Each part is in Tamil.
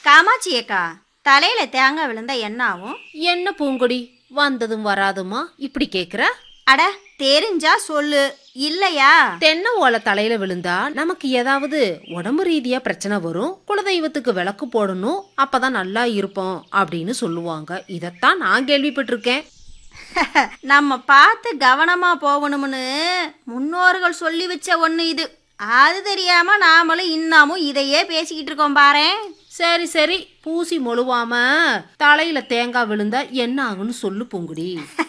காமாட்சி அக்கா தலையில தேங்காய் விழுந்தா என்ன ஆகும் என்ன பூங்கொடி வந்ததும் வராதுமா இப்படி கேக்குற அட தெரிஞ்சா சொல்லு இல்லையா தென்னை ஓலை தலையில விழுந்தா நமக்கு ஏதாவது உடம்பு ரீதியா பிரச்சனை வரும் குலதெய்வத்துக்கு விளக்கு போடணும் அப்பதான் நல்லா இருப்போம் அப்படின்னு சொல்லுவாங்க இதத்தான் நான் கேள்விப்பட்டிருக்கேன் நம்ம பார்த்து கவனமா போகணும்னு முன்னோர்கள் சொல்லி வச்ச ஒண்ணு இது அது தெரியாம நாமளும் இன்னமும் இதையே பேசிக்கிட்டு இருக்கோம் பாரேன் சரி சரி பூசி மொழுவாம தலையில தேங்காய் விழுந்தா என்ன ஆகுன்னு சொல்லு பூங்குடி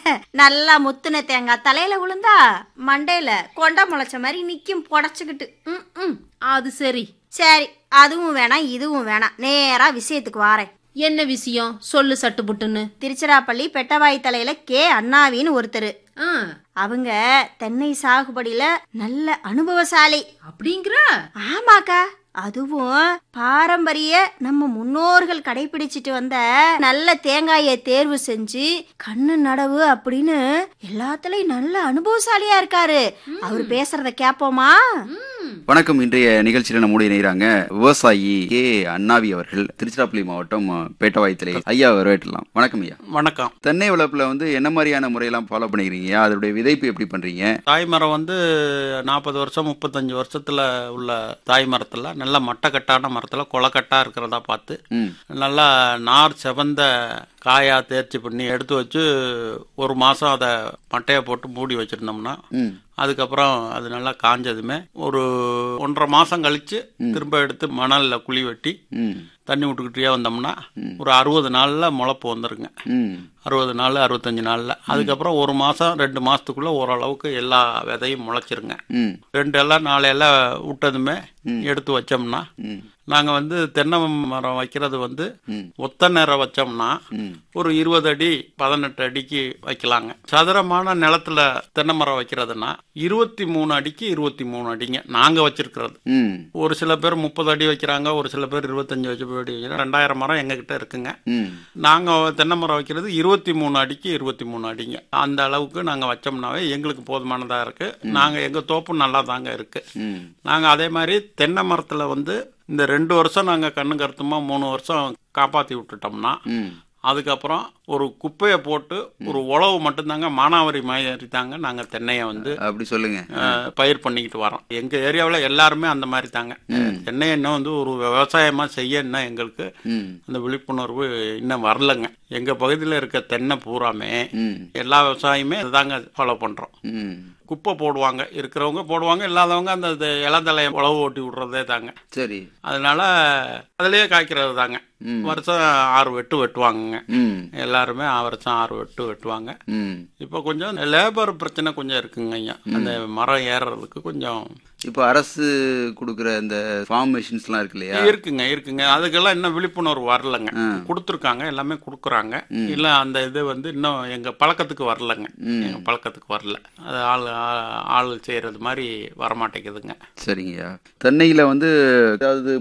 நல்லா முத்துன தேங்காய் தலையில விழுந்தா மண்டையில கொண்டை முளைச்ச மாதிரி நிக்கும் புடச்சுக்கிட்டு ம், ம், அது சரி சரி அதுவும் வேணாம் இதுவும் வேணாம் நேரா விஷயத்துக்கு வாரேன் என்ன விஷயம் சொல்லு சட்டுப்புட்டுன்னு திருச்சிராப்பள்ளி பெட்டவாய் தலையில கே அண்ணாவின்னு ஒருத்தர் ஆ, அவங்க தென்னை சாகுபடியில நல்ல அனுபவசாலி அப்படிங்கிற ஆமாக்கா அதுவும் பாரம்பரிய நம்ம முன்னோர்கள் கடைபிடிச்சிட்டு வந்த நல்ல தேங்காயை தேர்வு செஞ்சு கண்ணு நடவு அப்படின்னு எல்லாத்துலயும் நல்ல அனுபவசாலியா இருக்காரு அவர் பேசுறத கேப்போமா வணக்கம் இன்றைய நிகழ்ச்சியில நம்முடைய இணைகிறாங்க விவசாயி கே அண்ணாவி அவர்கள் திருச்சிராப்பள்ளி மாவட்டம் அஹ், பேட்டவாயத்திலே ஐயா வரவேற்றலாம் வணக்கம் ஐயா வணக்கம் தென்னை வளர்ப்புல வந்து என்ன மாதிரியான முறையெல்லாம் ஃபாலோ பண்ணிக்கிறீங்க அதோடைய விதைப்பு எப்படி பண்றீங்க தாய் மரம் வந்து நாற்பது வருஷம் முப்பத்தஞ்சு வருஷத்துல உள்ள தாய் மரத்துல நல்ல மட்டக்கட்டான மரத்துல கொலக்கட்டா இருக்கிறதா பார்த்து ம் நல்லா நார் செவந்த காயா தேர்ச்சி பண்ணி எடுத்து வச்சு ஒரு மாசம் அதை மட்டையை போட்டு மூடி வச்சிருந்தோம்னா ம் அதுக்கப்புறம் அது நல்லா காஞ்சதுமே ஒரு ஒன்றரை மாசம் கழிச்சு திரும்ப எடுத்து மணல்ல குழி வெட்டி ம் தண்ணி விட்டுக்கிட்டே வந்தோம்னா ஒரு அறுபது நாள்ல முளைப்பு வந்துருங்க ம் அறுபது நாள் அறுபத்தஞ்சு நாள்ல அதுக்கப்புறம் ஒரு மாசம் ரெண்டு மாசத்துக்குள்ள ஓரளவுக்கு எல்லா விதையும் முளைச்சிருங்க ம் ரெண்டு எல்லாம் நாலு எல்லாம் விட்டதுமே எடுத்து வச்சோம்னா ம் நாங்க வந்து தென்னை மரம் வைக்கிறது வந்து ம். ஒத்த நேரம் வச்சோம்னா ம் ஒரு இருபது அடி பதினெட்டு அடிக்கு வைக்கலாங்க சதுரமான நிலத்துல தென்னை மரம் வைக்கிறதுனா இருபத்தி மூணு அடிக்கு இருபத்தி மூணு அடிங்க நாங்க வச்சிருக்கிறது ம் ஒரு சில பேர் முப்பது அடி வைக்கிறாங்க ஒரு சில பேர் இருபத்தஞ்சு வச்சு அடி வைக்கிறாங்க ரெண்டாயிரம் மரம் எங்ககிட்ட இருக்குங்க ம் நாங்க தென்னை மரம் வைக்கிறது இருபத்தி மூணு அடிக்கு இருபத்தி மூணு அடிங்க அந்த அளவுக்கு நாங்க வச்சோம்னாவே எங்களுக்கு போதுமானதா இருக்கு நாங்க எங்க தோப்பு நல்லா தாங்க இருக்கு ம் நாங்க அதே மாதிரி தென்னை மரத்துல வந்து இந்த ரெண்டு வருஷம் நாங்க கண்ணு கருத்துமா மூணு வருஷம் காப்பாத்தி விட்டுட்டோம்னா ம் அதுக்கப்புறம் ஒரு குப்பையை போட்டு ஒரு உழவு மட்டும்தாங்க மானாவாரி மாதிரி தாங்க நாங்க தென்னையை வந்து அப்படி சொல்லுங்க அஹ், பயிர் பண்ணிக்கிட்டு வரோம் எங்க ஏரியாவில் எல்லாருமே அந்த மாதிரி தாங்க தென்னையை இன்னும் வந்து ஒரு விவசாயமா செய்ய இன்னும் எங்களுக்கு ம் அந்த விழிப்புணர்வு இன்னும் வரலங்க எங்க பகுதியில் இருக்க தென்னை பூராமே ம் எல்லா விவசாயமே இதாங்க ஃபாலோ பண்றோம் ம் குப்பை போடுவாங்க இருக்கிறவங்க போடுவாங்க இல்லாதவங்க அந்த இது இளந்தலையை உழவு ஓட்டி விடுறதே தாங்க சரி அதனால அதுலயே காய்க்கிறது தாங்க ம். வருஷம் ஆறு வெட்டு வெட்டுவாங்கங்க ம் எல்லாருமே வருஷம் ஆறு வெட்டு வெட்டுவாங்க ம் இப்போ கொஞ்சம் லேபர் பிரச்சனை கொஞ்சம் இருக்குங்க ஐயா அந்த மரம் ஏறுறதுக்கு கொஞ்சம் இப்போ அரசு கொடுக்குற இந்த ஃபார்ம் மெஷின்ஸ்லாம் இருக்கு இல்லையா இருக்குங்க இருக்குங்க அதுக்கெல்லாம் இன்னும் விழிப்புணர்வு வரலங்க ஆ. கொடுத்துருக்காங்க எல்லாமே கொடுக்குறாங்க இல்ல அந்த இது வந்து இன்னும் எங்க பழக்கத்துக்கு வரலங்க ம். எங்க பழக்கத்துக்கு வரல அது ஆள் ஆ- ஆள் செய்யறது மாதிரி வரமாட்டேங்குதுங்க சரிங்கய்யா தென்னையில் வந்து அதாவது